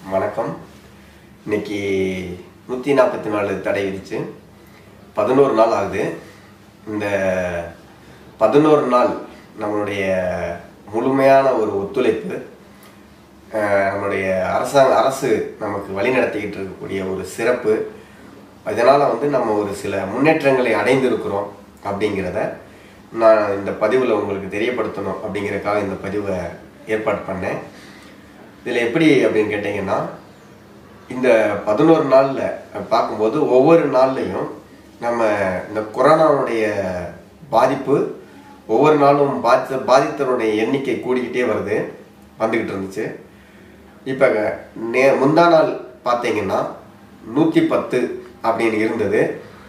வணக்கம் இன்னைக்கு நூற்றி நாற்பத்தி நாலு தடை விதிச்சு பதினோரு நாள் ஆகுது இந்த பதினோரு நாள் நம்மளுடைய முழுமையான ஒரு ஒத்துழைப்பு அஹ், நம்மளுடைய அரசாங்க அரசு நமக்கு வழி நடத்திக்கிட்டு இருக்கக்கூடிய ஒரு சிறப்பு இதனால் வந்து நம்ம ஒரு சில முன்னேற்றங்களை அடைந்திருக்கிறோம் அப்படிங்கிறத நான் இந்த பதிவில் உங்களுக்கு தெரியப்படுத்தணும் அப்படிங்கிறதுக்காக இந்த பதிவை ஏற்பாடு பண்ணேன் இதில் எப்படி அப்படின்னு கேட்டிங்கன்னா இந்த பதினோரு நாளில் பார்க்கும்போது ஒவ்வொரு நாள்லையும் நம்ம இந்த கொரோனாவுடைய பாதிப்பு ஒவ்வொரு நாளும் பாதித்த பாதித்தவருடைய எண்ணிக்கை கூடிக்கிட்டே வருது வந்துக்கிட்டு இருந்துச்சு இப்போ நே முந்தா நாள் பார்த்தீங்கன்னா நூற்றி பத்து அப்படின்னு இருந்தது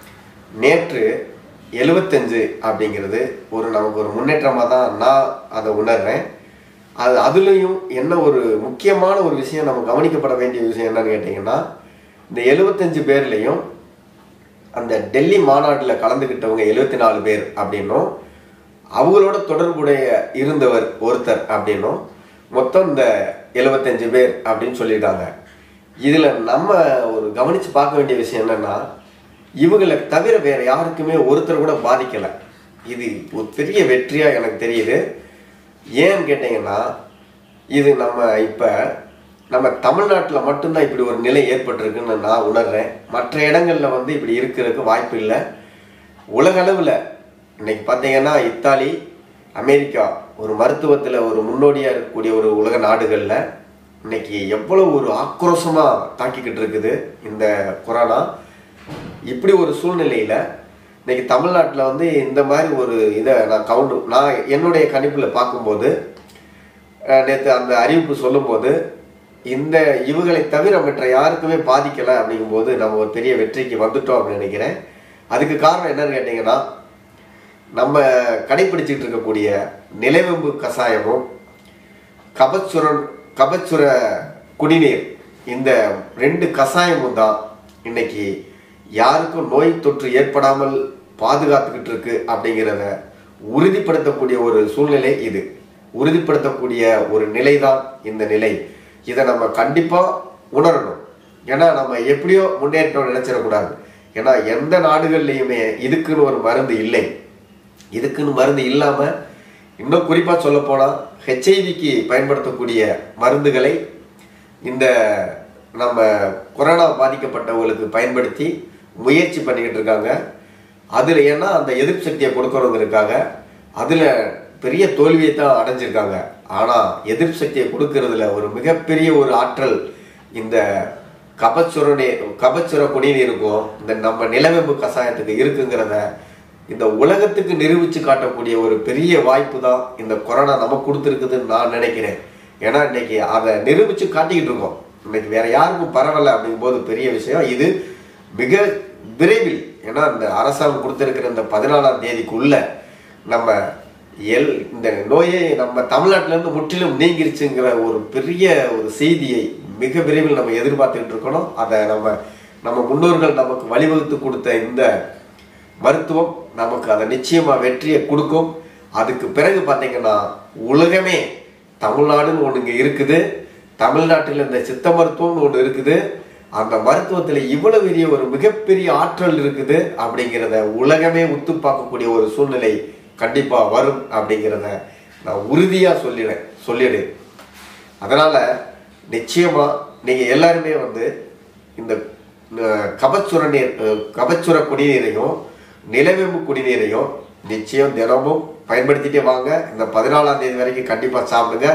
நேற்று எழுபத்தஞ்சு அப்படிங்கிறது ஒரு நமக்கு ஒரு முன்னேற்றமாக தான் நான் அதை உணர்றேன் அது அதுலேயும் என்ன ஒரு முக்கியமான ஒரு விஷயம் நம்ம கவனிக்கப்பட வேண்டிய விஷயம் என்னன்னு கேட்டிங்கன்னா இந்த எழுபத்தஞ்சு பேர்லேயும் அந்த டெல்லி மாநாட்டில் கலந்துக்கிட்டவங்க எழுபத்தி நாலு பேர் அப்படின்னும் அவங்களோட தொடர்புடைய இருந்தவர் ஒருத்தர் அப்படின்னும் மொத்தம் இந்த எழுபத்தஞ்சு பேர் அப்படின்னு சொல்லியிருக்காங்க இதில் நம்ம ஒரு கவனித்து பார்க்க வேண்டிய விஷயம் என்னன்னா இவங்களை தவிர வேற யாருக்குமே ஒருத்தர் கூட பாதிக்கலை இது ஒரு பெரிய வெற்றியாக எனக்கு தெரியுது ஏன்னு கேட்டிங்கன்னா இது நம்ம இப்போ நம்ம தமிழ்நாட்டில் மட்டும்தான் இப்படி ஒரு நிலை ஏற்பட்டிருக்குன்னு நான் உணர்றேன் மற்ற இடங்கள்ல வந்து இப்படி இருக்கிறதுக்கு வாய்ப்பு இல்லை உலக அளவில் இன்னைக்கு பார்த்தீங்கன்னா இத்தாலி அமெரிக்கா ஒரு மருத்துவத்தில் ஒரு முன்னோடியாக இருக்கக்கூடிய ஒரு உலக நாடுகளில் இன்னைக்கு எவ்வளோ ஒரு ஆக்ரோஷமாக தாக்கிக்கிட்டு இருக்குது இந்த கொரோனா இப்படி ஒரு சூழ்நிலையில் இன்னைக்கு தமிழ்நாட்டில் வந்து இந்த மாதிரி ஒரு இதை நான் கவுண்ட் நான் என்னுடைய கணிப்பில் பார்க்கும்போது நேற்று அந்த அறிவிப்பு சொல்லும்போது இந்த இவங்களை தவிர மற்ற யாருக்குமே பாதிக்கலை அப்படிங்கும்போது நம்ம ஒரு பெரிய வெற்றிக்கு வந்துட்டோம் அப்படின்னு நினைக்கிறேன் அதுக்கு காரணம் என்னன்னு கேட்டிங்கன்னா நம்ம கடைபிடிச்சிட்டு இருக்கக்கூடிய நிலவேம்பு கஷாயமும் கபச்சுரன் கபச்சுர குடிநீர் இந்த ரெண்டு கஷாயமும் தான் இன்னைக்கு யாருக்கும் நோய் தொற்று ஏற்படாமல் பாதுகாத்துக்கிட்டு இருக்கு அப்படிங்கிறத உறுதிப்படுத்தக்கூடிய ஒரு சூழ்நிலை இது உறுதிப்படுத்தக்கூடிய ஒரு நிலை தான் இந்த நிலை இதை நம்ம கண்டிப்பா உணரணும் ஏன்னா நம்ம எப்படியோ முன்னேற்றம் நினைச்சிடக்கூடாது ஏன்னா எந்த நாடுகள்லையுமே இதுக்குன்னு ஒரு மருந்து இல்லை இதுக்குன்னு மருந்து இல்லாம இன்னும் குறிப்பா சொல்ல போனா ஹெச்ஐவிக்கு பயன்படுத்தக்கூடிய மருந்துகளை இந்த நம்ம கொரோனா பாதிக்கப்பட்டவங்களுக்கு பயன்படுத்தி முயற்சி பண்ணிக்கிட்டு இருக்காங்க அதில் ஏன்னா அந்த எதிர்ப்பு சக்தியை கொடுக்கறவங்களுக்காக அதில் பெரிய தோல்வியை தான் அடைஞ்சிருக்காங்க ஆனால் எதிர்ப்பு சக்தியை கொடுக்கறதுல ஒரு மிகப்பெரிய ஒரு ஆற்றல் இந்த கபச்சுரனே கபச்சுர குடிநீருக்கும் இந்த நம்ம நிலவேம்பு கஷாயத்துக்கு இருக்குங்கிறத இந்த உலகத்துக்கு நிரூபிச்சு காட்டக்கூடிய ஒரு பெரிய வாய்ப்பு தான் இந்த கொரோனா நமக்கு கொடுத்துருக்குதுன்னு நான் நினைக்கிறேன் ஏன்னா இன்னைக்கு அதை நிரூபிச்சு காட்டிக்கிட்டு இருக்கோம் இன்னைக்கு வேற யாருக்கும் பரவலை அப்படிங்கும்போது பெரிய விஷயம் இது மிக விரைவில் ஏன்னா இந்த அரசாங்கம் கொடுத்திருக்கிற இந்த பதினாலாம் தேதிக்குள்ள நம்ம எல் இந்த நோயை நம்ம தமிழ்நாட்டில இருந்து முற்றிலும் நீங்கிருச்சுங்கிற ஒரு பெரிய ஒரு செய்தியை மிக விரைவில் நம்ம எதிர்பார்த்துக்கிட்டு இருக்கணும் அதை நம்ம நம்ம முன்னோர்கள் நமக்கு வழிவகுத்து கொடுத்த இந்த மருத்துவம் நமக்கு அதை நிச்சயமா வெற்றியை கொடுக்கும் அதுக்கு பிறகு பார்த்தீங்கன்னா உலகமே தமிழ்நாடுன்னு ஒன்று இங்கே இருக்குது தமிழ்நாட்டில் இந்த சித்த மருத்துவம்னு ஒன்று இருக்குது அந்த மருத்துவத்தில் இவ்வளவு பெரிய ஒரு மிகப்பெரிய ஆற்றல் இருக்குது அப்படிங்கிறத உலகமே உத்து பார்க்கக்கூடிய ஒரு சூழ்நிலை கண்டிப்பா வரும் அப்படிங்கிறத நான் உறுதியா சொல்லிடுறேன் சொல்லிடு அதனால நிச்சயமா நீங்க எல்லாருமே வந்து இந்த அஹ், கபச்சுர நீர் அஹ், கபச்சுர குடிநீரையும் நிலவேம்பு குடிநீரையும் நிச்சயம் தினமும் பயன்படுத்திட்டே வாங்க இந்த பதினாலாம் தேதி வரைக்கும் கண்டிப்பா சாப்பிடுங்க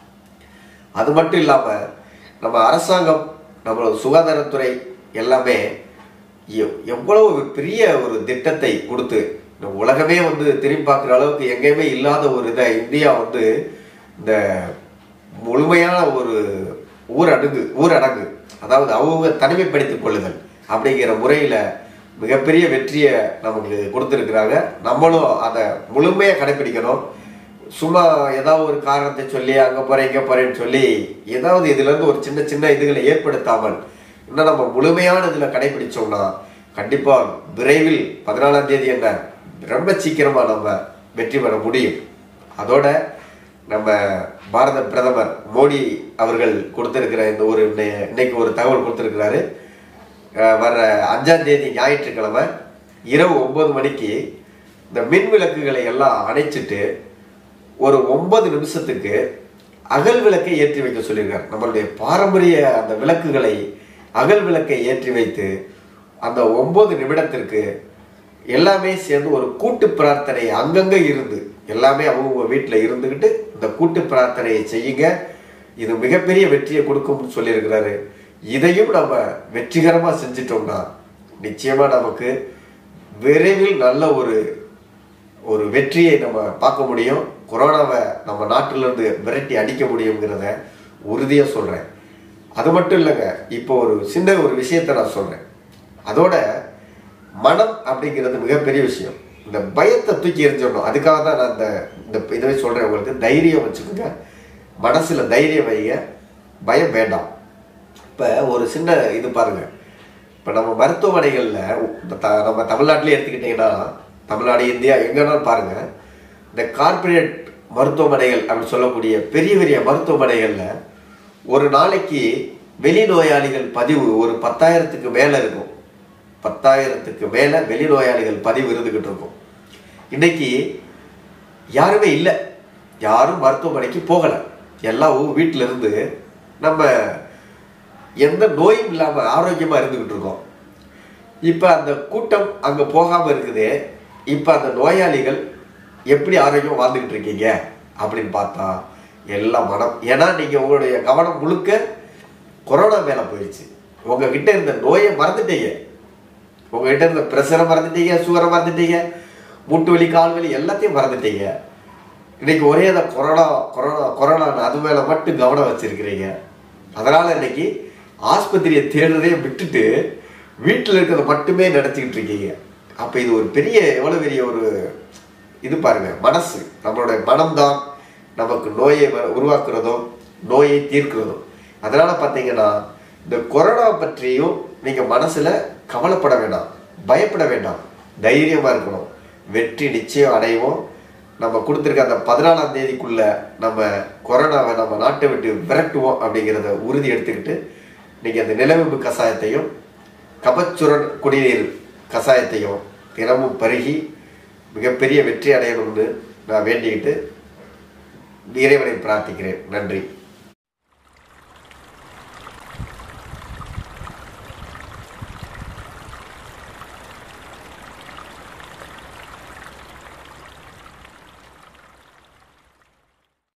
அது மட்டும் இல்லாம நம்ம அரசாங்கம் நம்மளோட சுகாதாரத்துறை எல்லாமே எவ்- எவ்வளவு ஒரு பெரிய ஒரு திட்டத்தை கொடுத்து இந்த உலகமே வந்து திரும்பி பார்க்குற அளவுக்கு எங்கேயுமே இல்லாத ஒரு இதை இந்தியா வந்து இந்த முழுமையான ஒரு ஊரடங்கு ஊரடங்கு அதாவது அவங்க தனிமைப்படுத்திக் கொள்ளுதல் அப்படிங்கிற முறையில மிகப்பெரிய வெற்றியை நமக்கு கொடுத்துருக்குறாங்க நம்மளும் அதை முழுமையாக கடைபிடிக்கணும் சும்மா ஏதாவது ஒரு காரணத்தை சொல்லி அங்க போறேன் இங்க போறேன்னு சொல்லி ஏதாவது இதுல இருந்து ஒரு சின்ன சின்ன இதுகளை ஏற்படுத்தாமல் இன்னும் நம்ம முழுமையான இதுல கடைபிடிச்சோம்னா கண்டிப்பா விரைவில் பதினாலாம் தேதி என்ன ரொம்ப சீக்கிரமா நம்ம வெற்றி பெற முடியும் அதோட நம்ம பாரத பிரதமர் மோடி அவர்கள் கொடுத்திருக்கிற இந்த ஒரு இன்னை- இன்னைக்கு ஒரு தகவல் கொடுத்திருக்கிறாரு அஹ் வர்ற அஞ்சாம் தேதி ஞாயிற்றுக்கிழமை இரவு ஒன்பது மணிக்கு இந்த மின் விளக்குகளை எல்லாம் அணைச்சிட்டு ஒரு ஒன்பது நிமிஷத்துக்கு அகல் விளக்கை ஏற்றி வைக்க சொல்லியிருக்காரு நம்மளுடைய பாரம்பரிய அந்த விளக்குகளை அகல் விளக்கை ஏற்றி வைத்து அந்த ஒன்பது நிமிடத்திற்கு எல்லாமே சேர்ந்து ஒரு கூட்டு பிரார்த்தனை அங்கங்க இருந்து எல்லாமே அவங்க வீட்டில் இருந்துக்கிட்டு இந்த கூட்டு பிரார்த்தனையை செய்யுங்க இது மிகப்பெரிய வெற்றியை கொடுக்கும்னு சொல்லியிருக்கிறாரு இதையும் நம்ம வெற்றிகரமாக செஞ்சிட்டோம்னா நிச்சயமா நமக்கு விரைவில் நல்ல ஒரு ஒரு வெற்றியை நம்ம பார்க்க முடியும் கொரோனாவை நம்ம நாட்டிலிருந்து விரட்டி அடிக்க முடியுங்கிறத உறுதியாக சொல்கிறேன் அது மட்டும் இல்லைங்க இப்போ ஒரு சின்ன ஒரு விஷயத்தை நான் சொல்கிறேன் அதோட மனம் அப்படிங்கிறது மிகப்பெரிய விஷயம் இந்த பயத்தை தூக்கி எறிஞ்சிடணும் அதுக்காக தான் நான் இந்த இந்த இதை சொல்கிறேன் உங்களுக்கு தைரியம் வச்சுக்கோங்க மனசில் தைரியம் வைங்க பயம் வேண்டாம் இப்போ ஒரு சின்ன இது பாருங்க இப்போ நம்ம மருத்துவமனைகளில் இந்த த- நம்ம தமிழ்நாட்டிலே எடுத்துக்கிட்டிங்கன்னா தமிழ்நாடு இந்தியா எங்கேனாலும் பாருங்க இந்த கார்ப்பரேட் மருத்துவமனைகள் அப்படின்னு சொல்லக்கூடிய பெரிய பெரிய மருத்துவமனைகளில் ஒரு நாளைக்கு வெளி நோயாளிகள் பதிவு ஒரு பத்தாயிரத்துக்கு மேலே இருக்கும் பத்தாயிரத்துக்கு மேலே வெளி நோயாளிகள் பதிவு இருந்துக்கிட்டு இருக்கும் இன்னைக்கு யாருமே இல்லை யாரும் மருத்துவமனைக்கு போகலை எல்லாம் வீட்டில் இருந்து நம்ம எந்த நோயும் இல்லாமல் ஆரோக்கியமாக இருந்துக்கிட்டு இருக்கோம் இப்போ அந்த கூட்டம் அங்கே போகாமல் இருக்குது இப்போ அந்த நோயாளிகள் எப்படி ஆரோக்கியம் வாழ்ந்துக்கிட்டு இருக்கீங்க அப்படின்னு பார்த்தா எல்லாம் மனம் ஏன்னா நீங்கள் உங்களுடைய கவனம் முழுக்க கொரோனா மேலே போயிடுச்சு உங்ககிட்ட இருந்த நோயை மறந்துட்டீங்க உங்ககிட்ட இருந்த ப்ரெஷரை மறந்துட்டீங்க சுகரை மறந்துட்டீங்க மூட்டு வலி கால் வலி எல்லாத்தையும் மறந்துட்டீங்க இன்னைக்கு ஒரே அந்த கொரோனா கொரோனா கொரோனா அது மேலே மட்டும் கவனம் வச்சிருக்கிறீங்க அதனால இன்னைக்கு ஆஸ்பத்திரியை தேடுறதே விட்டுட்டு வீட்டில் இருக்கிறத மட்டுமே நினச்சிக்கிட்டு இருக்கீங்க அப்போ இது ஒரு பெரிய எவ்வளோ பெரிய ஒரு இது பாருங்க மனசு நம்மளுடைய மனம்தான் நமக்கு நோயை வ- உருவாக்குறதும் நோயை தீர்க்கிறதும் அதனால பார்த்தீங்கன்னா இந்த கொரோனா பற்றியும் நீங்க மனசுல கவலைப்பட வேண்டாம் பயப்பட வேண்டாம் தைரியமா இருக்கணும் வெற்றி நிச்சயம் அடைவோம் நம்ம கொடுத்துருக்க அந்த பதினாலாம் தேதிக்குள்ள நம்ம கொரோனாவை நம்ம நாட்டை விட்டு விரட்டுவோம் அப்படிங்கிறத உறுதி எடுத்துக்கிட்டு நீங்க அந்த நிலவேம்பு கஷாயத்தையும் கபச்சுரன் குடிநீர் கஷாயத்தையும் தினமும் பருகி மிகப்பெரிய வெற்றி அடையணும்னு நான் வேண்டிக்கிட்டு இறைவனை பிரார்த்திக்கிறேன் நன்றி